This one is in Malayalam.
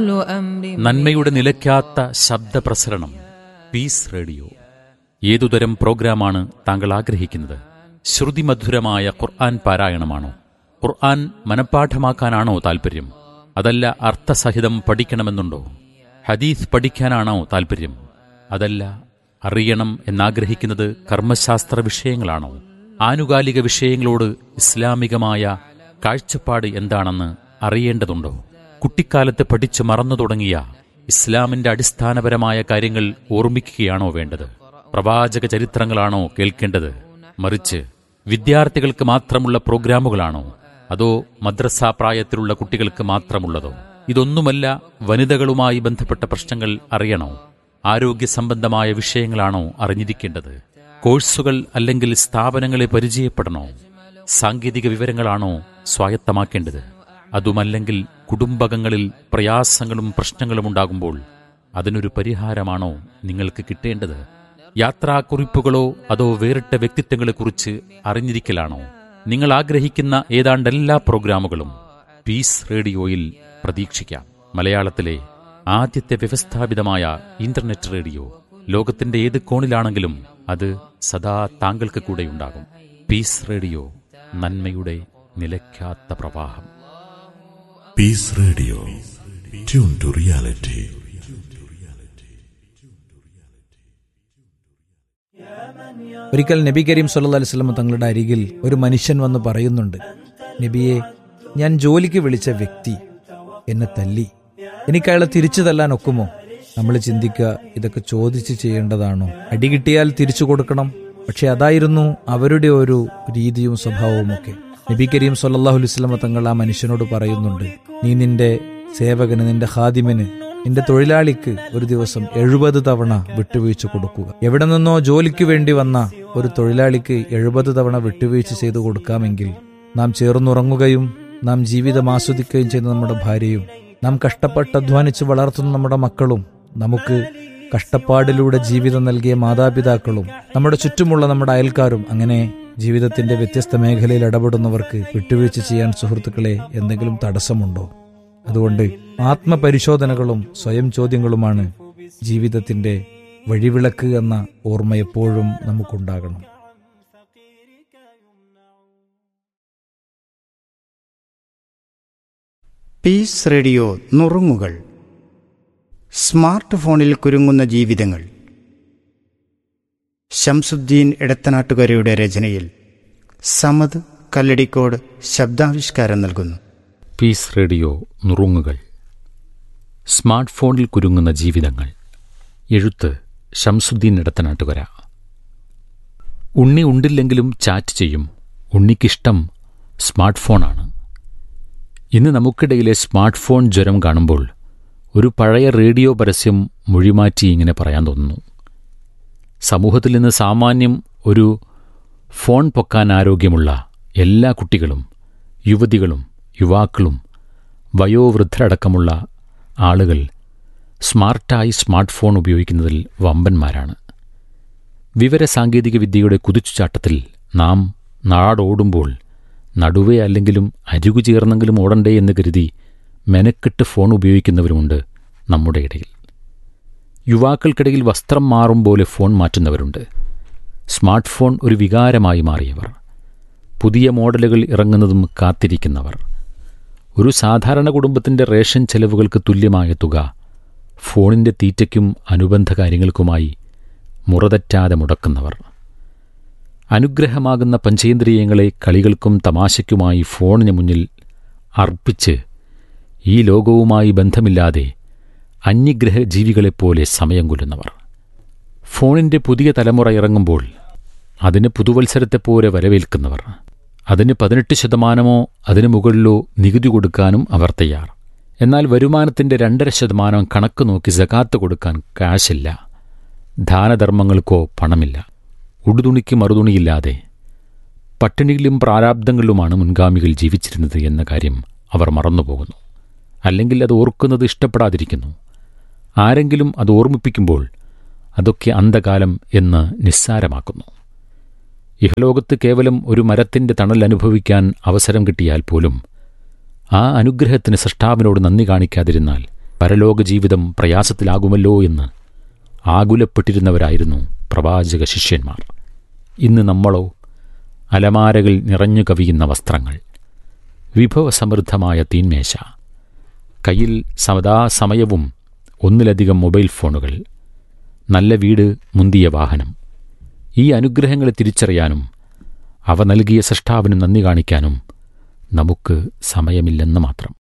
നന്മയുടെ നിലയ്ക്കാത്ത ശബ്ദപ്രസരണം പീസ് റേഡിയോ ഏതുതരം പ്രോഗ്രാമാണ് താങ്കൾ ആഗ്രഹിക്കുന്നത് ശ്രുതിമധുരമായ ഖുർആൻ പാരായണമാണോ ഖുർആൻ മനഃപ്പാഠമാക്കാനാണോ താൽപ്പര്യം അതല്ല അർത്ഥസഹിതം പഠിക്കണമെന്നുണ്ടോ ഹദീസ് പഠിക്കാനാണോ താൽപ്പര്യം അതല്ല അറിയണം എന്നാഗ്രഹിക്കുന്നത് കർമ്മശാസ്ത്ര വിഷയങ്ങളാണോ ആനുകാലിക വിഷയങ്ങളോട് ഇസ്ലാമികമായ കാഴ്ചപ്പാട് എന്താണെന്ന് അറിയേണ്ടതുണ്ടോ കുട്ടിക്കാലത്ത് പഠിച്ചു മറന്നു തുടങ്ങിയ ഇസ്ലാമിന്റെ അടിസ്ഥാനപരമായ കാര്യങ്ങൾ ഓർമ്മിക്കുകയാണോ വേണ്ടത് പ്രവാചക ചരിത്രങ്ങളാണോ കേൾക്കേണ്ടത് മറിച്ച് വിദ്യാർത്ഥികൾക്ക് മാത്രമുള്ള പ്രോഗ്രാമുകളാണോ അതോ മദ്രസാ പ്രായത്തിലുള്ള കുട്ടികൾക്ക് മാത്രമുള്ളതോ ഇതൊന്നുമല്ല വനിതകളുമായി ബന്ധപ്പെട്ട പ്രശ്നങ്ങൾ അറിയണോ ആരോഗ്യ സംബന്ധമായ വിഷയങ്ങളാണോ അറിഞ്ഞിരിക്കേണ്ടത് കോഴ്സുകൾ അല്ലെങ്കിൽ സ്ഥാപനങ്ങളെ പരിചയപ്പെടണോ സാങ്കേതിക വിവരങ്ങളാണോ സ്വായത്തമാക്കേണ്ടത് അതുമല്ലെങ്കിൽ കുടുംബകങ്ങളിൽ പ്രയാസങ്ങളും പ്രശ്നങ്ങളും ഉണ്ടാകുമ്പോൾ അതിനൊരു പരിഹാരമാണോ നിങ്ങൾക്ക് കിട്ടേണ്ടത് യാത്രാക്കുറിപ്പുകളോ അതോ വേറിട്ട വ്യക്തിത്വങ്ങളെക്കുറിച്ച് അറിഞ്ഞിരിക്കലാണോ നിങ്ങൾ ആഗ്രഹിക്കുന്ന ഏതാണ്ട് എല്ലാ പ്രോഗ്രാമുകളും പീസ് റേഡിയോയിൽ പ്രതീക്ഷിക്കാം മലയാളത്തിലെ ആദ്യത്തെ വ്യവസ്ഥാപിതമായ ഇന്റർനെറ്റ് റേഡിയോ ലോകത്തിന്റെ ഏത് കോണിലാണെങ്കിലും അത് സദാ താങ്കൾക്ക് കൂടെയുണ്ടാകും പീസ് റേഡിയോ നന്മയുടെ നിലയ്ക്കാത്ത പ്രവാഹം Peace Radio. Tune to reality. ഒരിക്കൽ നബി കരീം സല്ലല്ലാഹു അലൈഹി വസല്ലം തങ്ങളുടെ അരികിൽ ഒരു മനുഷ്യൻ വന്ന് പറയുന്നുണ്ട് നബിയെ ഞാൻ ജോലിക്ക് വിളിച്ച വ്യക്തി എന്നെ തല്ലി എനിക്ക് അയാളെ തിരിച്ചു തല്ലാൻ ഒക്കുമോ നമ്മൾ ചിന്തിക്കുക ഇതൊക്കെ ചോദിച്ച് ചെയ്യേണ്ടതാണോ അടി കിട്ടിയാൽ തിരിച്ചു കൊടുക്കണം പക്ഷെ അതായിരുന്നു അവരുടെ ഒരു രീതിയും സ്വഭാവവും ഒക്കെ നബി കരീം സല്ലല്ലാഹു അലൈഹി വസല്ലം തങ്ങൾ ആ മനുഷ്യനോട് പറയുന്നുണ്ട് നീ നിന്റെ സേവകന് നിന്റെ ഹാദിമന് നിന്റെ തൊഴിലാളിക്ക് ഒരു ദിവസം എഴുപത് തവണ വിട്ടുവീഴ്ച കൊടുക്കുക എവിടെ നിന്നോ ജോലിക്ക് വേണ്ടി വന്ന ഒരു തൊഴിലാളിക്ക് എഴുപത് തവണ വിട്ടുവീഴ്ച ചെയ്തു കൊടുക്കാമെങ്കിൽ നാം ചേർന്നുറങ്ങുകയും നാം ജീവിതം ആസ്വദിക്കുകയും ചെയ്യുന്ന നമ്മുടെ ഭാര്യയും നാം കഷ്ടപ്പെട്ട് അധ്വാനിച്ച് വളർത്തുന്ന നമ്മുടെ മക്കളും നമുക്ക് കഷ്ടപ്പാടിലൂടെ ജീവിതം നൽകിയ മാതാപിതാക്കളും നമ്മുടെ ചുറ്റുമുള്ള നമ്മുടെ അയൽക്കാരും അങ്ങനെ ജീവിതത്തിന്റെ വ്യത്യസ്ത മേഖലയിൽ ഇടപെടുന്നവർക്ക് വിട്ടുവീഴ്ച ചെയ്യാൻ സുഹൃത്തുക്കളെ എന്തെങ്കിലും തടസ്സമുണ്ടോ അതുകൊണ്ട് ആത്മപരിശോധനകളും സ്വയം ചോദ്യങ്ങളുമാണ് ജീവിതത്തിന്റെ വഴിവിളക്ക് എന്ന ഓർമ്മ എപ്പോഴും നമുക്കുണ്ടാകണം പീസ് റേഡിയോ നുറുങ്ങുകൾ സ്മാർട്ട് ഫോണിൽ കുരുങ്ങുന്ന ജീവിതങ്ങൾ ശംസുദ്ദീൻ എടത്തനാട്ടുകരയുടെ രചനയിൽ സമത് കല്ലടിക്കോട് ശബ്ദാവിഷ്കാരം നൽകുന്നു പീസ് റേഡിയോ നുറുങ്ങുകൾ സ്മാർട്ട് ഫോണിൽ കുരുങ്ങുന്ന ജീവിതങ്ങൾ എഴുത്ത് ഷംസുദ്ദീൻ ഇടത്തനാട്ടുകര ഉണ്ണി ഉണ്ടില്ലെങ്കിലും ചാറ്റ് ചെയ്യും ഉണ്ണിക്കിഷ്ടം സ്മാർട്ട് ഫോണാണ് ഇന്ന് നമുക്കിടയിലെ സ്മാർട്ട് ഫോൺ ജ്വരം കാണുമ്പോൾ ഒരു പഴയ റേഡിയോ പരസ്യം മൊഴിമാറ്റി ഇങ്ങനെ പറയാൻ തോന്നുന്നു സമൂഹത്തിൽ നിന്ന് സാമാന്യം ഒരു ഫോൺ പൊക്കാൻ ആരോഗ്യമുള്ള എല്ലാ കുട്ടികളും യുവതികളും യുവാക്കളും വയോവൃദ്ധരടക്കമുള്ള ആളുകൾ സ്മാർട്ടായി സ്മാർട്ട് ഫോൺ ഉപയോഗിക്കുന്നതിൽ വമ്പന്മാരാണ് വിവരസാങ്കേതിക വിദ്യയുടെ കുതിച്ചുചാട്ടത്തിൽ നാം നാടോടുമ്പോൾ നടുവേ അല്ലെങ്കിലും അരികു ചേർന്നെങ്കിലും ഓടണ്ടേ എന്ന് കരുതി മെനക്കെട്ട് ഫോൺ ഉപയോഗിക്കുന്നവരുമുണ്ട് നമ്മുടെ ഇടയിൽ യുവാക്കൾക്കിടയിൽ വസ്ത്രം മാറും പോലെ ഫോൺ മാറ്റുന്നവരുണ്ട് സ്മാർട്ട് ഫോൺ ഒരു വികാരമായി മാറിയവർ പുതിയ മോഡലുകൾ ഇറങ്ങുന്നതും കാത്തിരിക്കുന്നവർ ഒരു സാധാരണ കുടുംബത്തിൻ്റെ റേഷൻ ചെലവുകൾക്ക് തുല്യമായ തുക ഫോണിൻ്റെ തീറ്റയ്ക്കും അനുബന്ധ കാര്യങ്ങൾക്കുമായി മുറതെറ്റാതെ മുടക്കുന്നവർ അനുഗ്രഹമാകുന്ന പഞ്ചേന്ദ്രിയങ്ങളെ കളികൾക്കും തമാശയ്ക്കുമായി ഫോണിന് മുന്നിൽ അർപ്പിച്ച് ഈ ലോകവുമായി ബന്ധമില്ലാതെ അന്യഗ്രഹ ജീവികളെപ്പോലെ സമയം കൊല്ലുന്നവർ ഫോണിൻ്റെ പുതിയ തലമുറ ഇറങ്ങുമ്പോൾ അതിന് പുതുവത്സരത്തെപ്പോലെ വരവേൽക്കുന്നവർ അതിന് പതിനെട്ട് ശതമാനമോ അതിനു മുകളിലോ നികുതി കൊടുക്കാനും അവർ തയ്യാർ എന്നാൽ വരുമാനത്തിൻ്റെ രണ്ടര ശതമാനം കണക്ക് നോക്കി സകാത്ത് കൊടുക്കാൻ കാശില്ല ദാനധർമ്മങ്ങൾക്കോ പണമില്ല ഉടുതുണിക്ക് മറുതുണിയില്ലാതെ പട്ടിണിയിലും പ്രാരാബ്ദങ്ങളിലുമാണ് മുൻഗാമികൾ ജീവിച്ചിരുന്നത് എന്ന കാര്യം അവർ മറന്നുപോകുന്നു അല്ലെങ്കിൽ അത് ഓർക്കുന്നത് ഇഷ്ടപ്പെടാതിരിക്കുന്നു ആരെങ്കിലും അത് ഓർമ്മിപ്പിക്കുമ്പോൾ അതൊക്കെ അന്ധകാലം എന്ന് നിസ്സാരമാക്കുന്നു ഇഹലോകത്ത് കേവലം ഒരു മരത്തിൻ്റെ തണൽ അനുഭവിക്കാൻ അവസരം കിട്ടിയാൽ പോലും ആ അനുഗ്രഹത്തിന് സൃഷ്ടാവിനോട് നന്ദി കാണിക്കാതിരുന്നാൽ പരലോക ജീവിതം പ്രയാസത്തിലാകുമല്ലോ എന്ന് ആകുലപ്പെട്ടിരുന്നവരായിരുന്നു പ്രവാചക ശിഷ്യന്മാർ ഇന്ന് നമ്മളോ അലമാരകൾ നിറഞ്ഞു കവിയുന്ന വസ്ത്രങ്ങൾ വിഭവസമൃദ്ധമായ തീന്മേശ കയ്യിൽ സദാസമയവും ഒന്നിലധികം മൊബൈൽ ഫോണുകൾ നല്ല വീട് മുന്തിയ വാഹനം ഈ അനുഗ്രഹങ്ങളെ തിരിച്ചറിയാനും അവ നൽകിയ സൃഷ്ടാവിന് നന്ദി കാണിക്കാനും നമുക്ക് സമയമില്ലെന്ന് മാത്രം